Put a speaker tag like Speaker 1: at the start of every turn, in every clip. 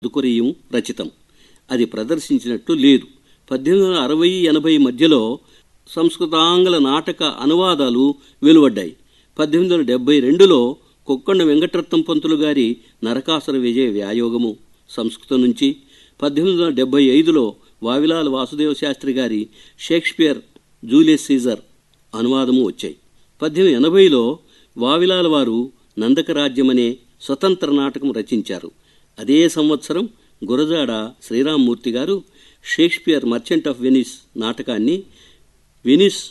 Speaker 1: దుకురియం రచితం అది ప్రదర్శించినట్లు లేదు పద్దెనిమిది వందల అరవై ఎనభై మధ్యలో సంస్కృతాంగ్ల నాటక అనువాదాలు వెలువడ్డాయి పద్దెనిమిది వందల డెబ్బై రెండులో కొక్కొండ వెంకటరత్నం పంతులు గారి నరకాసుర విజయ వ్యాయోగము సంస్కృతం నుంచి పద్దెనిమిది వందల డెబ్బై ఐదులో వావిలాల వాసుదేవ శాస్త్రి గారి షేక్స్పియర్ జూలియస్ సీజర్ అనువాదము వచ్చాయి పద్దెనిమిది ఎనభైలో వావిలాల వారు నందకరాజ్యం అనే స్వతంత్ర నాటకం రచించారు అదే సంవత్సరం Gurajada Sriramamurthy garu Shakespeare merchant of Venice నాటకాన్ని వెనిస్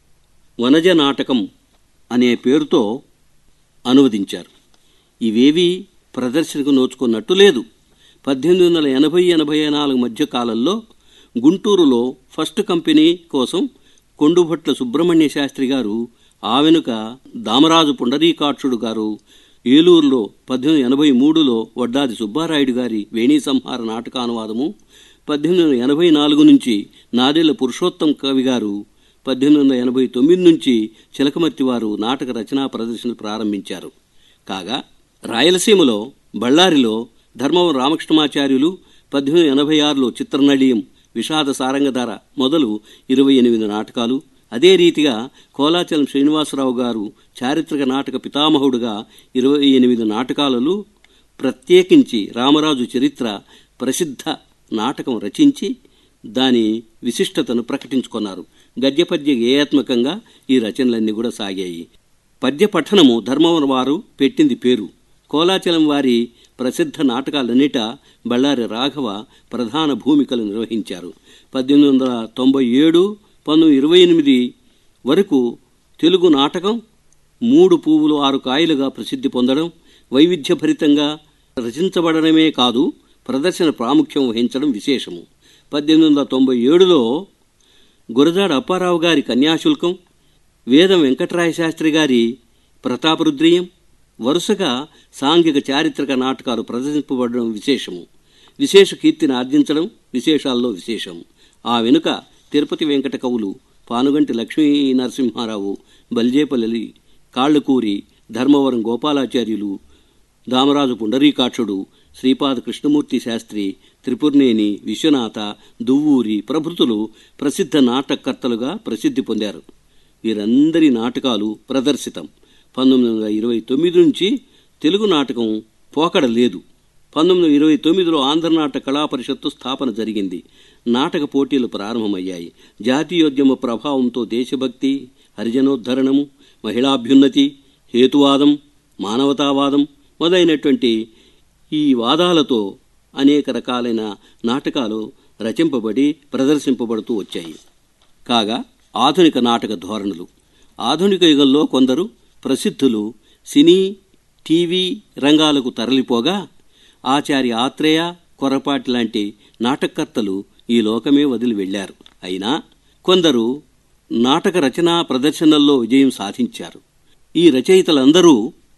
Speaker 1: వనజ నాటకం అనే పేరుతో అనువదించారు ఇవేవీ ప్రదర్శనకు నోచుకున్నట్టు లేదు పద్దెనిమిది వందల ఎనభై ఎనభై నాలుగు మధ్య కాలంలో గుంటూరులో ఫస్ట్ కంపెనీ కోసం కొండుభట్ల సుబ్రహ్మణ్య శాస్త్రి గారు ఆ వెనుక దామరాజు పుండరీకాక్షుడు గారు ఏలూరులో పద్దెనిమిది ఎనభై మూడులో వడ్డాది సుబ్బారాయుడు గారి వేణీ సంహార నాటకానువాదము పద్దెనిమిది వందల ఎనభై నాలుగు నుంచి నాదెళ్ల పురుషోత్తం కవి గారు పద్దెనిమిది వందల ఎనభై తొమ్మిది నుంచి చిలకమర్తి వారు నాటక రచనా ప్రదర్శనలు ప్రారంభించారు కాగా రాయలసీమలో బళ్ళారిలో ధర్మవరం రామకృష్ణమాచార్యులు పద్దెనిమిది ఎనభై ఆరులో చిత్రనళీయం విషాద సారంగధార మొదలు ఇరవై ఎనిమిది నాటకాలు అదే రీతిగా కోలాచలం శ్రీనివాసరావు గారు చారిత్రక నాటక పితామహుడుగా ఇరవై ఎనిమిది నాటకాలలో ప్రత్యేకించి రామరాజు చరిత్ర ప్రసిద్ధ నాటకం రచించి దాని విశిష్టతను ప్రకటించుకున్నారు గద్యపద్య గేయాత్మకంగా ఈ రచనలన్నీ కూడా సాగాయి పద్య పఠనము ధర్మవరం వారు పెట్టింది పేరు కోలాచలం వారి ప్రసిద్ధ నాటకాలన్నిట బళ్ళారి రాఘవ ప్రధాన భూమికలు నిర్వహించారు పద్దెనిమిది వందల తొంభై ఏడు పంతొమ్మిది ఇరవై ఎనిమిది వరకు తెలుగు నాటకం మూడు పువ్వులు ఆరు కాయలుగా ప్రసిద్ధి పొందడం వైవిధ్యభరితంగా రచించబడడమే కాదు ప్రదర్శన ప్రాముఖ్యం వహించడం విశేషము పద్దెనిమిది వందల తొంభై ఏడులో గురజాడ అప్పారావు గారి కన్యాశుల్కం వేదం వెంకటరాయ శాస్త్రి గారి ప్రతాపరుద్రియం వరుసగా సాంఘిక చారిత్రక నాటకాలు ప్రదర్శింపబడడం విశేషము విశేష కీర్తిని ఆర్జించడం విశేషాల్లో విశేషం ఆ వెనుక తిరుపతి వెంకట కవులు పానుగంటి లక్ష్మీ నరసింహారావు బల్జేపల్లి కాళ్ళకూరి ధర్మవరం గోపాలాచార్యులు దామరాజు పుండరీకాక్షుడు శ్రీపాద కృష్ణమూర్తి శాస్త్రి త్రిపుర్నేని విశ్వనాథ దువ్వూరి ప్రభృతులు ప్రసిద్ధ నాటకర్తలుగా ప్రసిద్ధి పొందారు వీరందరి నాటకాలు ప్రదర్శితం పంతొమ్మిది వందల ఇరవై తొమ్మిది నుంచి తెలుగు నాటకం పోకడ లేదు పంతొమ్మిది వందల ఇరవై తొమ్మిదిలో ఆంధ్రనాటక కళా పరిషత్తు స్థాపన జరిగింది నాటక పోటీలు ప్రారంభమయ్యాయి జాతీయోద్యమ ప్రభావంతో దేశభక్తి హరిజనోద్ధరణము మహిళాభ్యున్నతి హేతువాదం మానవతావాదం మొదలైనటువంటి ఈ వాదాలతో అనేక రకాలైన నాటకాలు రచింపబడి ప్రదర్శింపబడుతూ వచ్చాయి కాగా ఆధునిక నాటక ధోరణులు ఆధునిక యుగంలో కొందరు ప్రసిద్ధులు సినీ టీవీ రంగాలకు తరలిపోగా ఆచార్య ఆత్రేయ కొరపాటి లాంటి నాటకకర్తలు ఈ లోకమే వదిలి వెళ్లారు అయినా కొందరు నాటక రచనా ప్రదర్శనల్లో విజయం సాధించారు ఈ రచయితలందరూ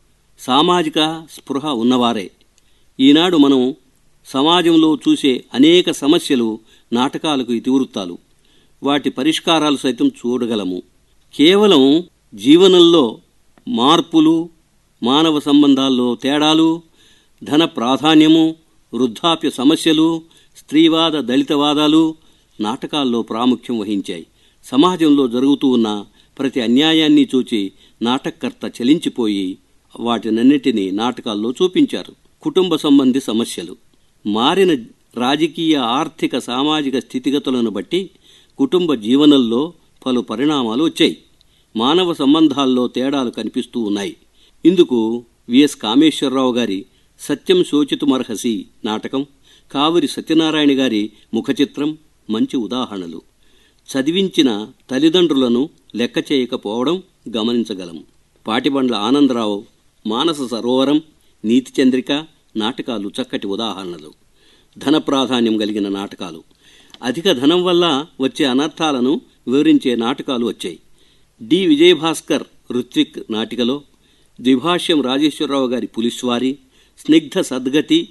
Speaker 1: సామాజిక స్పృహ ఉన్నవారే ఈనాడు మనం సమాజంలో చూసే అనేక సమస్యలు నాటకాలకు ఇతివృత్తాలు వాటి పరిష్కారాలు సైతం చూడగలము కేవలం జీవనంలో మార్పులు మానవ సంబంధాల్లో తేడాలు ధన ప్రాధాన్యము వృద్ధాప్య సమస్యలు స్త్రీవాద దళితవాదాలు నాటకాల్లో ప్రాముఖ్యం వహించాయి సమాజంలో జరుగుతూ ఉన్న ప్రతి అన్యాయాన్ని చూచి నాటకకర్త చలించిపోయి వాటినన్నిటినీ నాటకాల్లో చూపించారు కుటుంబ సంబంధి సమస్యలు మారిన రాజకీయ ఆర్థిక సామాజిక స్థితిగతులను బట్టి కుటుంబ జీవనంలో పలు పరిణామాలు వచ్చాయి మానవ సంబంధాల్లో తేడాలు కనిపిస్తూ ఉన్నాయి ఇందుకు విఎస్ కామేశ్వరరావు గారి సత్యం శోచితుమర్హసి నాటకం కావిరి సత్యనారాయణ గారి ముఖచిత్రం మంచి ఉదాహరణలు చదివించిన తల్లిదండ్రులను లెక్క చేయకపోవడం గమనించగలం పాటిబండ్ల ఆనందరావు మానస సరోవరం నీతి చంద్రిక నాటకాలు చక్కటి ఉదాహరణలు ధన ప్రాధాన్యం కలిగిన నాటకాలు అధిక ధనం వల్ల వచ్చే అనర్థాలను వివరించే నాటకాలు వచ్చాయి డి విజయభాస్కర్ ఋత్విక్ నాటికలో ద్విభాష్యం రాజేశ్వరరావు గారి పులిస్వారి స్నిగ్ధ సద్గతి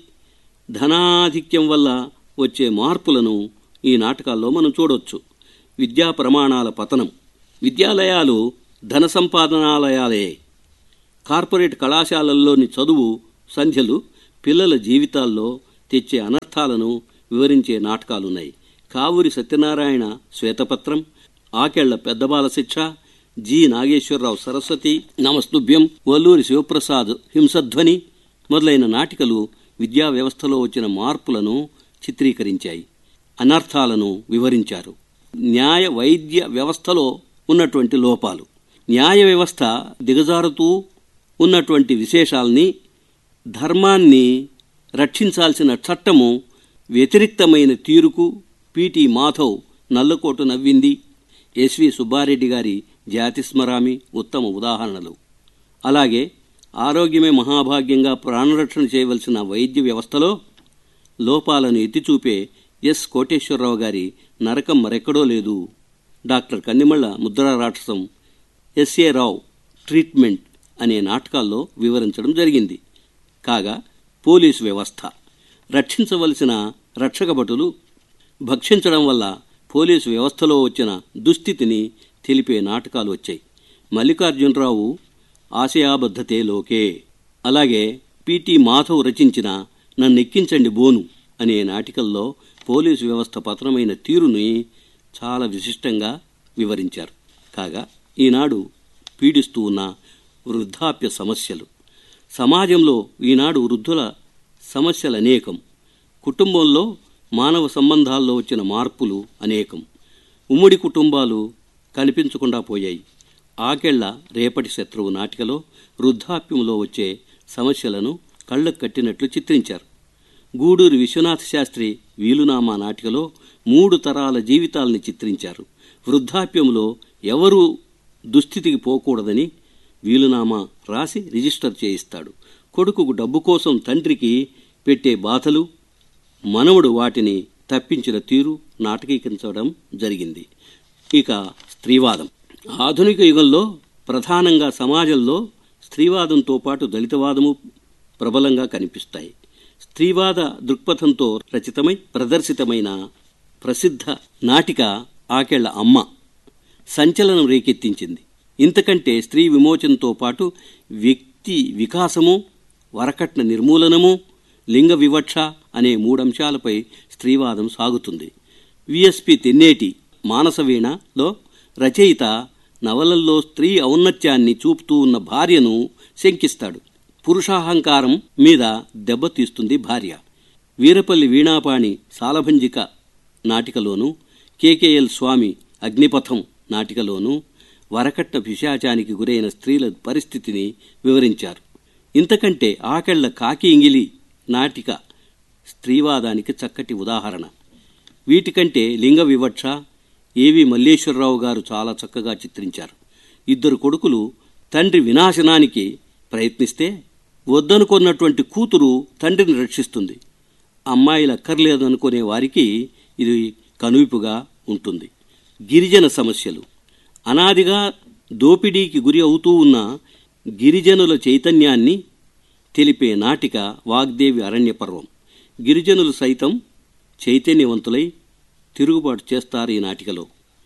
Speaker 1: ధనాధిక్యం వల్ల వచ్చే మార్పులను ఈ నాటకాల్లో మనం చూడొచ్చు విద్యా ప్రమాణాల పతనం విద్యాలయాలు ధన సంపాదనాలయాలే కార్పొరేట్ కళాశాలల్లోని చదువు సంధ్యలు పిల్లల జీవితాల్లో తెచ్చే అనర్థాలను వివరించే నాటకాలున్నాయి కావూరి సత్యనారాయణ శ్వేతపత్రం ఆకెళ్ల పెద్దబాల శిక్ష జి నాగేశ్వరరావు సరస్వతి నమస్తుభ్యం వల్లూరి శివప్రసాద్ హింసధ్వని మొదలైన నాటికలు విద్యా వ్యవస్థలో వచ్చిన మార్పులను చిత్రీకరించాయి అనర్థాలను వివరించారు న్యాయ వైద్య వ్యవస్థలో ఉన్నటువంటి లోపాలు న్యాయ వ్యవస్థ దిగజారుతూ ఉన్నటువంటి విశేషాల్ని ధర్మాన్ని రక్షించాల్సిన చట్టము వ్యతిరిక్తమైన తీరుకు పిటి మాధవ్ నల్లకోటు నవ్వింది ఎస్వి సుబ్బారెడ్డి గారి జాతిస్మరామి ఉత్తమ ఉదాహరణలు అలాగే ఆరోగ్యమే మహాభాగ్యంగా ప్రాణరక్షణ చేయవలసిన వైద్య వ్యవస్థలో లోపాలను ఎత్తిచూపే ఎస్ కోటేశ్వరరావు గారి నరకం మరెక్కడో లేదు డాక్టర్ కన్నిమళ్ళ ముద్రా రాక్షసం ఎస్ఏ రావు ట్రీట్మెంట్ అనే నాటకాల్లో వివరించడం జరిగింది కాగా పోలీసు వ్యవస్థ రక్షించవలసిన రక్షక భటులు భక్షించడం వల్ల పోలీసు వ్యవస్థలో వచ్చిన దుస్థితిని తెలిపే నాటకాలు వచ్చాయి మల్లికార్జునరావు ఆశయాబద్ధతే లోకే అలాగే పిటి మాధవ్ రచించిన నన్నెక్కించండి బోను అనే నాటికల్లో పోలీసు వ్యవస్థ పతనమైన తీరుని చాలా విశిష్టంగా వివరించారు కాగా ఈనాడు పీడిస్తూ ఉన్న వృద్ధాప్య సమస్యలు సమాజంలో ఈనాడు వృద్ధుల సమస్యలు అనేకం కుటుంబంలో మానవ సంబంధాల్లో వచ్చిన మార్పులు అనేకం ఉమ్మడి కుటుంబాలు కనిపించకుండా పోయాయి ఆకెళ్ల రేపటి శత్రువు నాటికలో వృద్ధాప్యంలో వచ్చే సమస్యలను కళ్ళకు కట్టినట్లు చిత్రించారు గూడూరి విశ్వనాథ శాస్త్రి వీలునామా నాటికలో మూడు తరాల జీవితాల్ని చిత్రించారు వృద్ధాప్యంలో ఎవరూ దుస్థితికి పోకూడదని వీలునామా రాసి రిజిస్టర్ చేయిస్తాడు కొడుకుకు డబ్బు కోసం తండ్రికి పెట్టే బాధలు మనవడు వాటిని తప్పించిన తీరు నాటకీకరించడం జరిగింది ఇక స్త్రీవాదం ఆధునిక యుగంలో ప్రధానంగా సమాజంలో స్త్రీవాదంతో పాటు దళితవాదము ప్రబలంగా కనిపిస్తాయి స్త్రీవాద దృక్పథంతో రచితమై ప్రదర్శితమైన ప్రసిద్ధ నాటిక ఆకెళ్ల అమ్మ సంచలనం రేకెత్తించింది ఇంతకంటే స్త్రీ విమోచనతో పాటు వ్యక్తి వికాసము వరకట్న నిర్మూలనము లింగ వివక్ష అనే మూడంశాలపై స్త్రీవాదం సాగుతుంది విఎస్పి తెన్నేటి మానసవీణలో రచయిత నవలల్లో స్త్రీ ఔన్నత్యాన్ని చూపుతూ ఉన్న భార్యను శంకిస్తాడు పురుషాహంకారం మీద దెబ్బతీస్తుంది భార్య వీరపల్లి వీణాపాణి సాలభంజిక నాటికలోను కేకేఎల్ స్వామి అగ్నిపథం నాటికలోను వరకట్న పిశాచానికి గురైన స్త్రీల పరిస్థితిని వివరించారు ఇంతకంటే ఆకెళ్ల కాకి ఇంగిలి నాటిక స్త్రీవాదానికి చక్కటి ఉదాహరణ వీటికంటే లింగ వివక్ష ఏవి మల్లేశ్వరరావు గారు చాలా చక్కగా చిత్రించారు ఇద్దరు కొడుకులు తండ్రి వినాశనానికి ప్రయత్నిస్తే వద్దనుకున్నటువంటి కూతురు తండ్రిని రక్షిస్తుంది అమ్మాయిలు అక్కర్లేదనుకునే వారికి ఇది కనువిపుగా ఉంటుంది గిరిజన సమస్యలు అనాదిగా దోపిడీకి గురి అవుతూ ఉన్న గిరిజనుల చైతన్యాన్ని తెలిపే నాటిక వాగ్దేవి అరణ్య పర్వం గిరిజనులు సైతం చైతన్యవంతులై తిరుగుబాటు చేస్తారు ఈ నాటికలో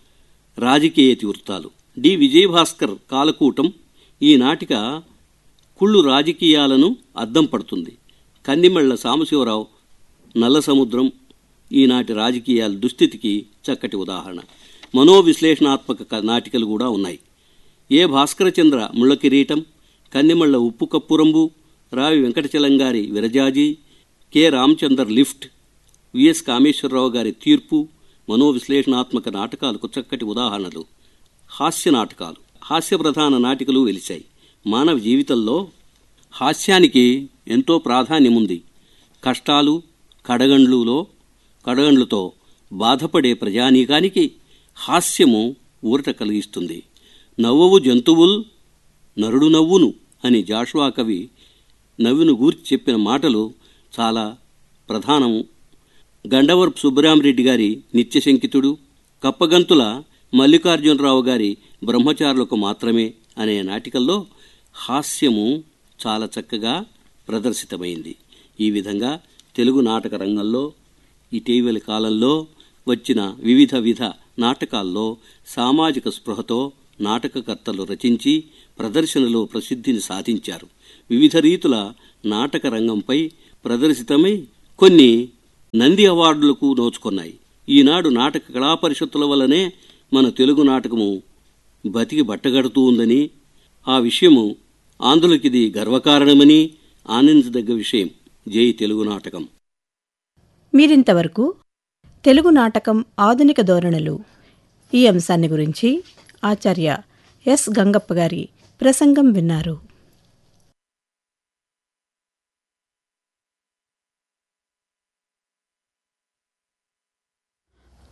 Speaker 1: రాజకీయ వృత్తాలు డి విజయభాస్కర్ కాలకూటం ఈ నాటిక కుళ్ళు రాజకీయాలను అద్దం పడుతుంది కందిమళ్ల సాంబశివరావు నల్ల సముద్రం ఈనాటి రాజకీయాల దుస్థితికి చక్కటి ఉదాహరణ మనోవిశ్లేషణాత్మక నాటికలు కూడా ఉన్నాయి ఏ భాస్కరచంద్ర ముళ్ళ కిరీటం కందిమళ్ల ఉప్పు కప్పురంబు రావి వెంకటచలంగారి విరజాజీ కె రామచందర్ లిఫ్ట్ విఎస్ కామేశ్వరరావు గారి తీర్పు మనోవిశ్లేషణాత్మక నాటకాలకు చక్కటి ఉదాహరణలు హాస్య నాటకాలు హాస్య ప్రధాన నాటికలు వెలిశాయి మానవ జీవితంలో హాస్యానికి ఎంతో ప్రాధాన్యముంది కష్టాలు కడగండ్లులో కడగండ్లతో బాధపడే ప్రజానీకానికి హాస్యము ఊరట కలిగిస్తుంది నవ్వవు జంతువుల్ నరుడు నవ్వును అని జాషువా కవి నవ్వును గూర్చి చెప్పిన మాటలు చాలా ప్రధానము గండవరపు సుబ్బరామరెడ్డి గారి నిత్యశంకితుడు కప్పగంతుల మల్లికార్జునరావు గారి బ్రహ్మచారులకు మాత్రమే అనే నాటికల్లో హాస్యము చాలా చక్కగా ప్రదర్శితమైంది ఈ విధంగా తెలుగు నాటక రంగంలో ఇటీవలి కాలంలో వచ్చిన వివిధ విధ నాటకాల్లో సామాజిక స్పృహతో నాటకకర్తలు రచించి ప్రదర్శనలో ప్రసిద్ధిని సాధించారు వివిధ రీతుల నాటక రంగంపై ప్రదర్శితమై కొన్ని నంది అవార్డులకు నోచుకున్నాయి ఈనాడు నాటక కళా పరిషత్తుల వల్లనే మన తెలుగు నాటకము బతికి బట్టగడుతూ ఉందని ఆ విషయము ఆంధ్రులకిది గర్వకారణమని ఆనందించదగ్గ విషయం జై తెలుగు నాటకం
Speaker 2: మీరింతవరకు తెలుగు నాటకం ఆధునిక ధోరణులు ఈ అంశాన్ని గురించి ఆచార్య ఎస్ గంగప్ప గారి ప్రసంగం విన్నారు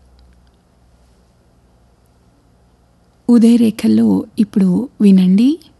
Speaker 3: ఉదయరేఖల్లో ఇప్పుడు వినండి